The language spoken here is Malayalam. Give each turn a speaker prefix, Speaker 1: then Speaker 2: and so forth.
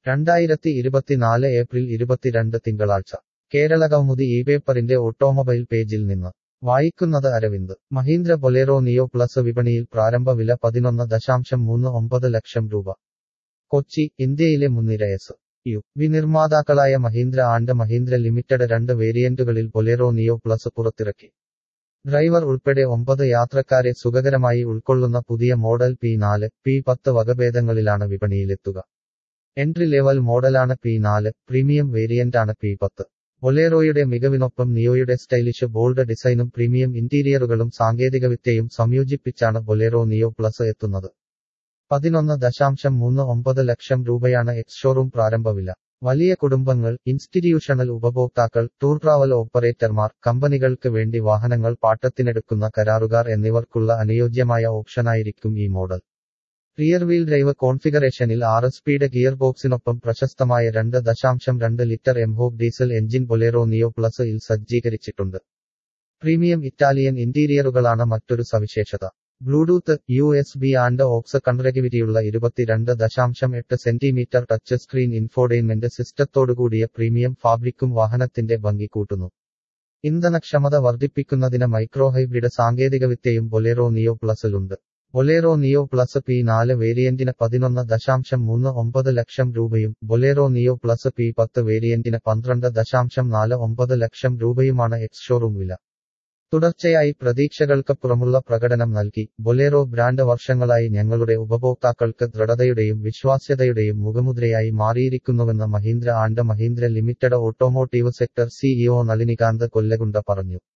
Speaker 1: രണ്ടായിരത്തി ഇരുപത്തിനാല് ഏപ്രിൽ ഇരുപത്തിരണ്ട് തിങ്കളാഴ്ച കേരള കൗമുദി ഈ പേപ്പറിന്റെ ഓട്ടോമൊബൈൽ പേജിൽ നിന്ന് വായിക്കുന്നത് Aravind Mahindra Bolero Neo plus വിപണിയിൽ പ്രാരംഭ വില പതിനൊന്ന് ദശാംശം മൂന്ന് ഒമ്പത് ലക്ഷം രൂപ കൊച്ചി ഇന്ത്യയിലെ മുൻനിര എസ് യു വി നിർമ്മാതാക്കളായ മഹീന്ദ്ര ആൻഡ് മഹീന്ദ്ര ലിമിറ്റഡ് രണ്ട് വേരിയന്റുകളിൽ ബൊലേറോ നിയോ പ്ലസ് പുറത്തിറക്കി ഡ്രൈവർ ഉൾപ്പെടെ ഒമ്പത് യാത്രക്കാരെ സുഖകരമായി ഉൾക്കൊള്ളുന്ന പുതിയ മോഡൽ പി നാല് പി പത്ത് വകഭേദങ്ങളിലാണ് വിപണിയിലെത്തുക എൻട്രി ലെവൽ മോഡലാണ് പി നാല് പ്രീമിയം വേരിയന്റാണ് പി പത്ത് ബൊലേറോയുടെ മികവിനൊപ്പം നിയോയുടെ സ്റ്റൈലിഷ് ബോൾഡ് ഡിസൈനും പ്രീമിയം ഇന്റീരിയറുകളും സാങ്കേതികവിദ്യയും സംയോജിപ്പിച്ചാണ് ബൊലേറോ നിയോ പ്ലസ് എത്തുന്നത് പതിനൊന്ന് ദശാംശം മൂന്ന് ഒമ്പത് ലക്ഷം രൂപയാണ് എക്സ് ഷോറൂം പ്രാരംഭ വില വലിയ കുടുംബങ്ങൾ ഇൻസ്റ്റിറ്റ്യൂഷണൽ ഉപഭോക്താക്കൾ ടൂർ ട്രാവൽ ഓപ്പറേറ്റർമാർ കമ്പനികൾക്ക് വേണ്ടി വാഹനങ്ങൾ പാട്ടത്തിനെടുക്കുന്ന കരാറുകാർ എന്നിവർക്കുള്ള അനുയോജ്യമായ ഓപ്ഷനായിരിക്കും ഈ മോഡൽ റിയർ വീൽ ഡ്രൈവ് കോൺഫിഗറേഷനിൽ ആറ് സ്പീഡ് ഗിയർ ബോക്സിനൊപ്പം പ്രശസ്തമായ രണ്ട് ദശാംശം രണ്ട് litre mHawk diesel engine Bolero Neo plus ഇൽ സജ്ജീകരിച്ചിട്ടുണ്ട് പ്രീമിയം ഇറ്റാലിയൻ ഇന്റീരിയറുകളാണ് മറ്റൊരു സവിശേഷത Bluetooth U S B and aux കൺറഗിവിറ്റിയുള്ള ഇരുപത്തിരണ്ട് ദശാംശം എട്ട് സെന്റിമീറ്റർ ടച്ച് സ്ക്രീൻ ഇൻഫോർടൈൻമെന്റ് സിസ്റ്റത്തോടുകൂടിയ പ്രീമിയം ഫാബ്രിക്കും വാഹനത്തിന്റെ ഭംഗി കൂട്ടുന്നു ഇന്ധനക്ഷമത വർദ്ധിപ്പിക്കുന്നതിന് മൈക്രോ ഹൈബ്രിഡ് സാങ്കേതികവിദ്യയും ബൊലേറോ നിയോ പ്ലസിലുണ്ട് ബൊലേറോ നിയോ പ്ലസ് പി നാല് വേരിയന്റിന് പതിനൊന്ന് ദശാംശം മൂന്ന് ഒമ്പത് ലക്ഷം രൂപയും ബൊലേറോ നിയോ പ്ലസ് പി പത്ത് വേരിയന്റിന് പന്ത്രണ്ട് ദശാംശം നാല് ഒമ്പത് ലക്ഷം രൂപയുമാണ് എക്സ് ഷോറൂം വില തുടർച്ചയായി പ്രതീക്ഷകൾക്കപ്പുറമുള്ള പ്രകടനം നൽകി ബൊലേറോ ബ്രാൻഡ് വർഷങ്ങളായി ഞങ്ങളുടെ ഉപഭോക്താക്കൾക്ക് ദൃഢതയുടെയും വിശ്വാസ്യതയുടെയും മുഖമുദ്രയായി മാറിയിരിക്കുന്നുവെന്ന് Mahindra and Mahindra limited automotive sector CEO Nalinikanth Kollagunta പറഞ്ഞു